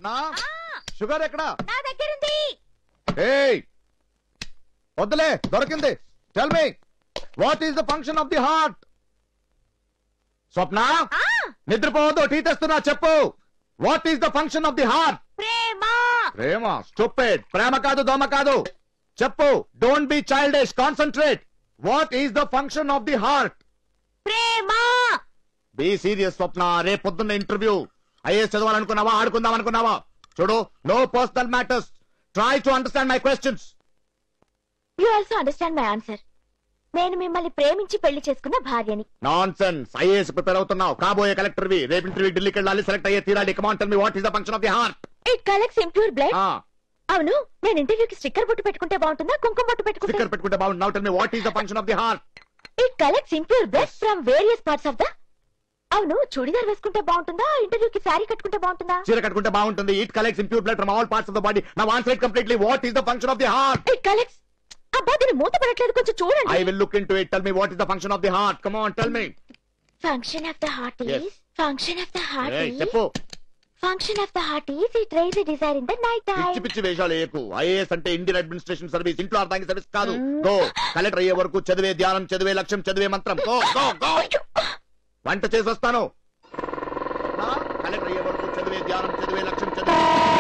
స్వప్న sugar ఎక్కడ నా దగ్గర ఉంది ఏయ్ వద్దులే దొరికింది tell me what is the function of the heart Swapna ఆ నిద్రపోవద్దు టీ తెస్తున్నా చెప్పు what is the function of the heart ప్రేమ ప్రేమ స్టూపిడ్ ప్రేమ కాదు దోమ కాదు చెప్పు don't be childish concentrate what is the function of the heart ప్రేమ బి సీరియస్ స్వప్న రేపు పొద్దున్న ఇంటర్వ్యూ ఐఏఎస్ చదవాలనుకున్నావా ఆడుకుందాం అనుకున్నావా చూడు no personal matters try to understand my questions you also understand my answer నేను మిమ్మల్ని ప్రేమించి పెళ్లి చేసుకున్న భార్యని నాన్ సెన్స్ ఐఏఎస్ ప్రిపేర్ అవుతున్నావు కాబోయే కలెక్టర్ వి రేపు ఇంటర్వ్యూ ఢిల్లీకి వెళ్ళాలి సెలెక్ట్ అయ్యే తీరాలి come on tell me what is the function of the heart it collects impure blood అవును నేను ఇంటర్వ్యూకి స్టిక్కర్ బొట్టు పెట్టుకుంటే బాగుంటుందా కుంకుమ బొట్టు పెట్టుకుంటే స్టిక్కర్ పెట్టుకుంటే బాగుంది now tell me what is the function of the heart it collects impure blood from various parts of the అవును చూడిదార్ వేసుకుంటే బాగుంటుందా ఇంటర్వ్యూకి శారీ కట్టుకుంటే బాగుంటుందా చీర కట్టుకుంటే బాగుంటుంది it collects impure blood from all parts of the body now answer it completely what is the function of the heart it collects అబ్బా దీని మూత పడట్లేదు కొంచెం ఐ చూడండి will look into it tell me what is the function of the heart come on tell me function of the heart Yes. Is function of the heart is చెప్పు function of the heart is it rise Dzire in the night పిచ్చి time పిచ్చి వేషాలు ఏకు IAS అంటే Indian administration service ఇంట్లో అర్థానికి service కాదు Mm. Go collector అయ్యే వరకు చదివే ధ్యానం చదివే లక్ష్యం చదివే మంత్రం గో గో గో వంట చేసి వస్తాను కలెక్టర్ అయ్యే వరకు చదివే ధ్యానం చదివే లక్ష్యం చదివే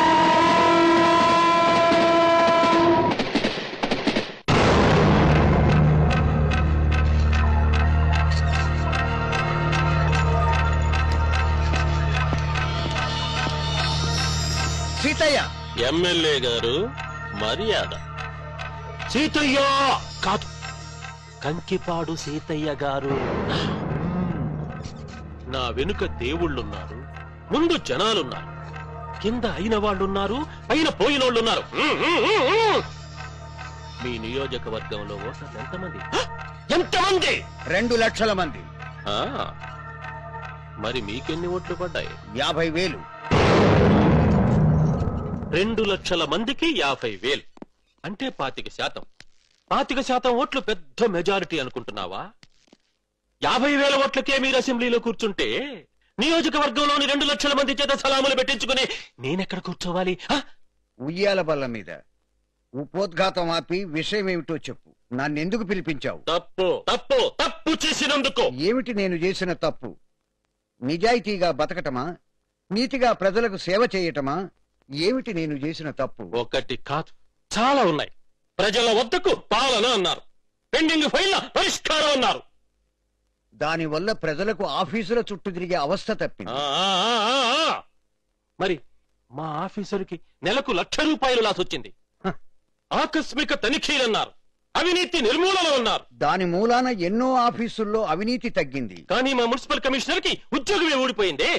సీతయ్య ఎమ్మెల్యే గారు మర్యాద సీతయ్య కాదు కంకిపాడు సీతయ్య గారు నా వెనుక దేవుళ్ళున్నారు ముందు జనాలున్నారు కింద అయిన వాళ్ళున్నారు పైన పోయినోళ్ళున్నారు ఉమ్, ఉమ్, ఉమ్, ఉమ్. మీ నియోజకవర్గంలో ఓటర్లు ఎంతమంది హ! ఎంతమంది రెండు లక్షల మంది ఆ, మరి మీకెన్ని ఓట్లు పడ్డాయి యాభై వేలు రెండు లక్షల మందికి యాభై వేలు అంటే పాతిక శాతం పాతిక శాతం ఓట్లు పెద్ద మెజారిటీ అనుకుంటున్నావా యాభై వేల ఓట్లకే మీరు అసెంబ్లీలో కూర్చుంటే నియోజకవర్గంలోని రెండు లక్షల మంది చేత సలాములు పెట్టించుకుని నేనెక్కడ కూర్చోవాలి ఆ? ఉయ్యాల బల్ల మీద ఉపోద్ఘాతం ఆపి విషయం ఏమిటో చెప్పు నన్నెందుకు పిలిపించావు తప్పు తప్పు తప్పు చేసినందుకు ఏమిటి నేను చేసిన తప్పు నిజాయితీగా బతకటమా నీతిగా ప్రజలకు సేవ చేయటమా ఏమిటి నేను చేసిన తప్పు ఒకటి కాదు చాలా ఉన్నాయి ప్రజల వద్దకు పాలన అన్నారు పెండింగ్ ఫైళ్ల పరిష్కారం అన్నారు దానివల్ల ప్రజలకు ఆఫీసుల చుట్టూ తిరిగే అవస్థ తప్పింది ఆ, ఆ, ఆ, ఆ, ఆ. మరి మా ఆఫీసర్కి నెలకు లక్ష రూపాయలు లాస్ వచ్చింది హ. ఆకస్మిక తనిఖీలన్నారు అవినీతి నిర్మూలన అన్నారు దాని మూలాన ఎన్నో ఆఫీసుల్లో అవినీతి తగ్గింది కానీ మా మున్సిపల్ కమిషనర్ కి ఉద్యోగమే ఊడిపోయింది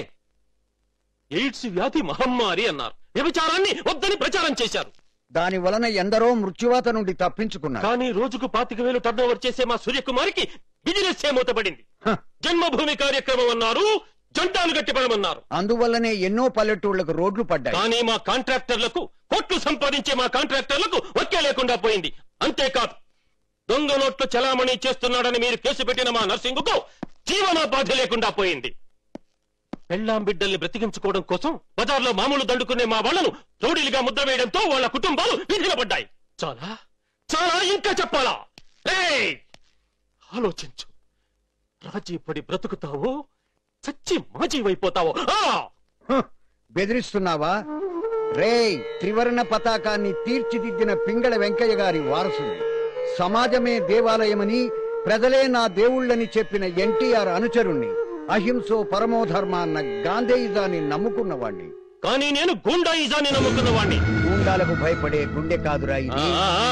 ఎయిడ్స్ వ్యాధి మహమ్మారి అన్నారు వ్యభిచారాన్ని వద్దని ప్రచారం చేశారు దాని వలన ఎందరో మృత్యువాత నుండి తప్పించుకున్నారు కానీ రోజుకు పాతిక వేలు టర్న్ ఓవర్ చేసే మా సూర్యకుమారికి బిజినెస్ ఏ మూతపడింది హ. జన్మభూమి కార్యక్రమం అన్నారు జంటాలు గట్టిపడమన్నారు అందువల్లనే ఎన్నో పల్లెటూళ్లకు రోడ్లు పడ్డాయి కానీ మా కాంట్రాక్టర్లకు కోట్లు సంపాదించే మా కాంట్రాక్టర్లకు ఒకే లేకుండా పోయింది అంతేకాదు దొంగ నోట్లు చలామణి చేస్తున్నాడని మీరు కేసు పెట్టిన మా నర్సింగుకు జీవనోపాధి లేకుండా పోయింది పెళ్ళాం బిడ్డల్ని బ్రతికించుకోవడం కోసం బజార్లో మామూలు దండుకునే మా వాళ్లను రౌడీలుగా ముద్ర వేయడంతో వాళ్ళ కుటుంబాలు వీధిలో పడ్డాయి చాలా చాలా ఇంకా చెప్పాలా ఏయ్! ఆలోచించు రాజీ పడి బ్రతుకుతావో చచ్చి మాజీవైపోతావో ఆ! హ్, బెదిరిస్తున్నావా రేయ్ త్రివర్ణ పతాకాన్ని తీర్చిదిద్దిన పింగళ వెంకయ్య గారి వారసుడు సమాజమే దేవాలయమని ప్రజలే నా దేవుళ్ళని చెప్పిన ఎన్టీఆర్ అనుచరుణ్ణి అహింసో పరమోధర్మ అన్న గాంధేయిజాన్ని నమ్ముకున్నవాణ్ణి కానీ నేను గూండాయిజాన్ని నమ్ముకున్న వాణ్ణి గూండాలకు భయపడే గుండె కాదురా ఇది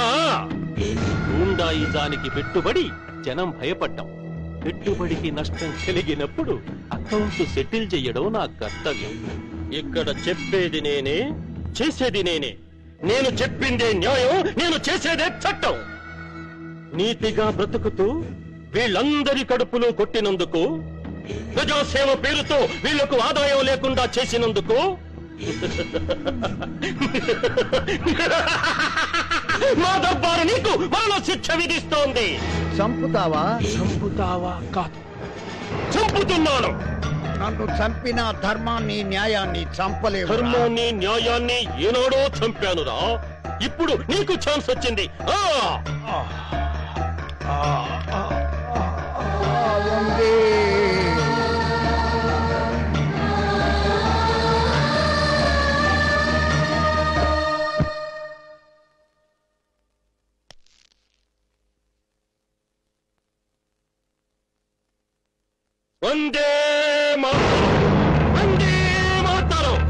గూండాయిజానికి పెట్టుబడి జనం భయపడ్డాం పెట్టుబడికి నష్టం కలిగినప్పుడు అకౌంట్ సెటిల్ చేయడం నా కర్తవ్యం ఇక్కడ చెప్పేది నేనే చేసేది నేనే నేను చెప్పిందే న్యాయం నేను చేసేదే చట్టం నీతిగా బ్రతుకుతూ వీళ్ళందరి కడుపులో కొట్టినందుకు ప్రజాసేవ పేరుతో వీళ్లకు ఆదాయం లేకుండా చేసినందుకు మా దర్బారు నీకు మరణ శిక్ష విధిస్తోంది చంపుతావా చంపుతావా కాదు చంపుతున్నాను నన్ను చంపిన ధర్మాన్ని న్యాయాన్ని చంపలేవు ధర్మాన్ని న్యాయాన్ని ఏనాడో చంపానురా ఇప్పుడు నీకు ఛాన్స్ వచ్చింది ఆ వందే మాతరం వందే మాతరం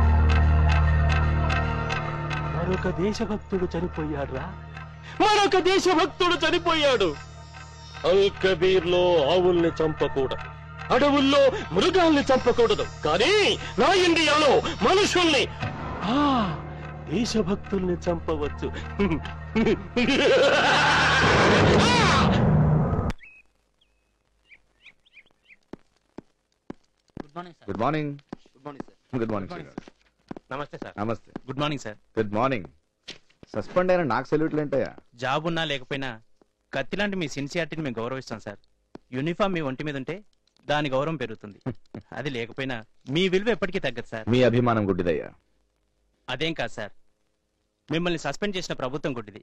మరొక దేశభక్తుడు చనిపోయాడురా మరొక దేశభక్తుడు చనిపోయాడు అల్ కబీర్ లో ఆవుల్ని చంపకూడదు అడవుల్లో మృగాల్ని చంపకూడదు కానీ నా ఇండియాలో మనుషుల్ని ఆ దేశభక్తుల్ని చంపవచ్చు గుడ్ మార్నింగ్ గుడ్ మార్నింగ్ నమస్తే సార్ నమస్తే good morning sir good morning suspend అయిన నాకు సెల్యూట్లు ఏంటయ్యా జాబ్ ఉన్నా లేకపోయినా కత్తి లాంటి మీ సిన్సియారిటీని మేము గౌరవిస్తాం సార్ యూనిఫామ్ మీ ఒంటి మీద ఉంటే దాని గౌరవం పెరుగుతుంది అది లేకపోయినా మీ విలువ ఎప్పటికీ తగ్గదు సార్ మీ అభిమానం గుడ్డిదయ్యా అదేం కాదు సార్ మిమ్మల్ని సస్పెండ్ చేసిన ప్రభుత్వం గుడ్డిది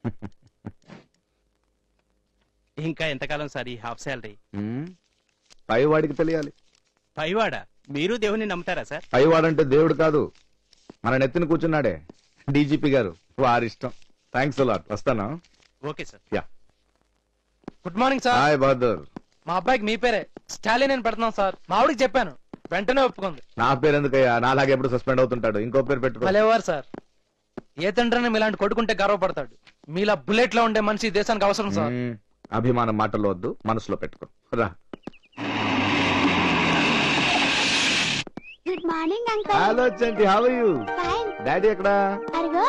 ఇంకా ఎంతకాలం సార్ ఈ హాఫ్ శాలరీ హ్మ్? పైవాడికి తెలియాలి పైవాడ మీరు దేవుని నమ్ముతారా సార్ పైవాడంటే దేవుడు కాదు మన నెత్తిన కూర్చున్నాడే డీజీపీ గారు వారిష్టం థ్యాంక్స్ అలాట్ వస్తాను okay sir yeah good morning sir hi Bahadur మా అబ్బాయికి మీ పేరే స్టాలిన్ అని పెడుతున్నాం సార్ మా ఆవిడకి చెప్పాను వెంటనే ఒప్పుకుంది నా పేరు ఎందుకయ్యా నాలాగే ఎప్పుడు సస్పెండ్ అవుతుంటాడు ఇంకో పేరు పెట్టుకో భలేవారు సార్ ఏ తండ్రిని మీలాంటి కొడుకుంటే గర్వపడతాడు మీలా బుల్లెట్ లో ఉండే మనిషి ఈ దేశానికి అవసరం సార్ మ్మ్. అభిమానం మాటల్లో వద్దు మనసులో పెట్టుకో రా good morning uncle hello Chanti how you fine daddy ఎక్కడ అరుగో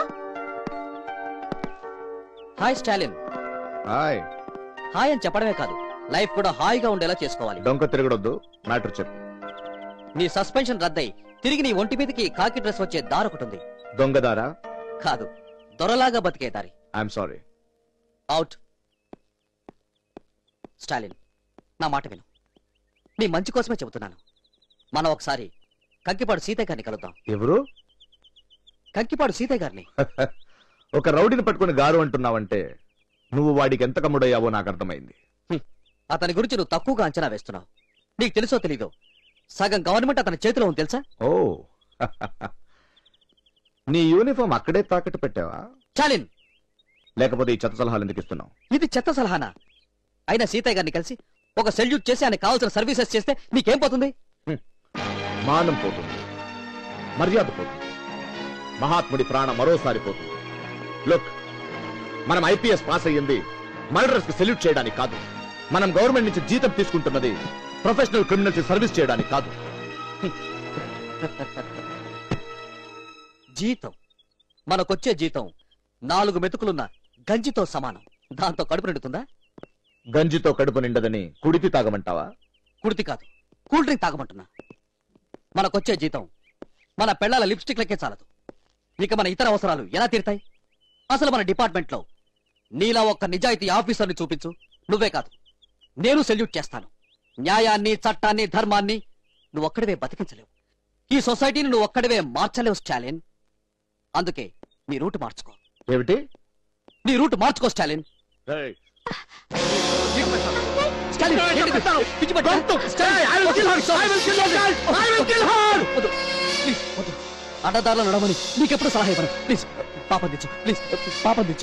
హాయ్ స్టాలిన్ హాయ్ హాయ్ అని చెప్పడమే కాదు లైఫ్ కూడా హాయిగా ఉండేలా చేసుకోవాలి డొంక తిరగడొద్దు మ్యాటర్ చెప్పు నీ సస్పెన్షన్ రద్దై తిరిగి నీ ఒంటి మీదకి కాకి డ్రెస్ వచ్చే దారి ఒకటి ఉంది దొంగదారా కాదు దొరలాగా బతికే దారి ఐఎమ్ సారీ అవుట్ స్టాలిన్ నా మాట విను నీ మంచి కోసమే చెబుతున్నాను మనం ఒకసారి కంకిపాడు సీతయ్య గారిని కలుద్దాం ఎవరు కంకిపాడు సీతయ్య గారిని ఒక రౌడీని పట్టుకుని గారు అంటున్నావంటే నువ్వు వాడికి ఎంత కమ్ముడయ్యావో నాకు అర్థమైంది అతని గురించి నువ్వు తక్కువగా అంచనా వేస్తున్నావు నీకు తెలుసో తెలీదో సగం గవర్నమెంట్ అతని చేతిలో ఉంది తెలుసా ఓ నీ యూనిఫామ్ అక్కడే తాకట్టు పెట్టావా స్టాలిన్ లేకపోతే ఈ చెత్త సలహాలు ఎందుకు ఇస్తున్నావు ఇది చెత్త సలహానా అయినా సీతయ్య గారిని కలిసి ఒక సెల్యూట్ చేసి ఆయన కావాల్సిన సర్వీసెస్ చేస్తే నీకేం పోతుంది మానం పోతుంది మర్యాద పోతుంది మహాత్ముడి ప్రాణం మరోసారి పోతుంది లుక్ మనం ఐపీఎస్ పాస్ అయ్యింది మర్డర్స్ కి సెల్యూట్ చేయడానికి కాదు మనం గవర్నమెంట్ నుంచి జీతం తీసుకుంటున్నది ప్రొఫెషనల్ క్రిమినల్స్ సర్వీస్ చేయడానికి కాదు జీతం మనకొచ్చే జీతం నాలుగు మెతుకులున్న గంజితో సమానం దాంతో కడుపు నిండుతుందా గంజితో కడుపు నిండదని కుడితి తాగమంటావా కుడితి కాదు కూల్ డ్రింక్ తాగమంటున్నా మనకొచ్చే జీతం మన పెళ్ళాల లిప్స్టిక్లకే చాలదు ఇక మన ఇతర అవసరాలు ఎలా తీరుతాయి అసలు మన డిపార్ట్మెంట్ లో నీలా ఒక్క నిజాయితీ ఆఫీసర్ని చూపించు నువ్వే కాదు నేను సెల్యూట్ చేస్తాను న్యాయాన్ని చట్టాన్ని ధర్మాన్ని నువ్వు ఒక్కడివే బతికించలేవు ఈ సొసైటీని నువ్వు ఒక్కడివే మార్చలేవు స్టాలిన్ అందుకే నీ రూట్ మార్చుకో ఏమిటి నీ రూట్ మార్చుకో స్టాలిన్ స్టాలిన్, ఏంటిది? పిచ్చి పట్టిందా? స్టాలిన్, వద్దు. ప్లీజ్, వద్దు. అడ్డదారులు నడవని నీకెప్పుడు సలహా ఇవ్వను ప్లీజ్ పాపం తెచ్చు ప్లీజ్ పాపం తెచ్చు